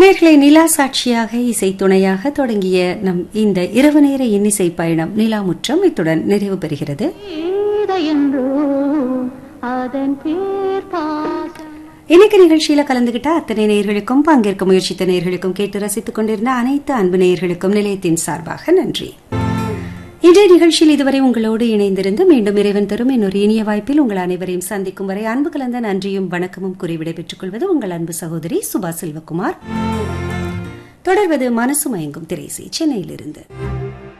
நேர்களை நிலா சாட்சியாக இசை துணையாக தொடங்கிய நம் இந்த இரவு நேர இன்னிசை பயணம் நிலாமுற்றம் இத்துடன் நிறைவு பெறுகிறது என்றோ அதன் பேர் பாசம் இன்னைக்கு நிகழ்ச்சியில கலந்துகிட்ட அத்தனை நேயர்களுக்கும் பங்கேற்க முயற்சித்த நேயர்களுக்கும் கேட்டு ரசித்துக் கொண்டிருந்த அனைத்து அன்பு நேயர்களுக்கும் நிலையத்தின் சார்பாக நன்றி இன்றைய நிகழ்ச்சியில் இதுவரை உங்களோடு இணைந்திருந்து மீண்டும் இறைவன் தரும் இன்னொரு இனிய வாய்ப்பில் உங்கள் அனைவரையும் சந்திக்கும் வரை அன்பு கலந்த நன்றியும் வணக்கமும் கூறி விடைபெற்றுக் கொள்வது உங்கள் அன்பு சகோதரி சுபா செல்வகுமார் தொடர்வது மனசு மயங்கும் திரைசி சென்னையிலிருந்து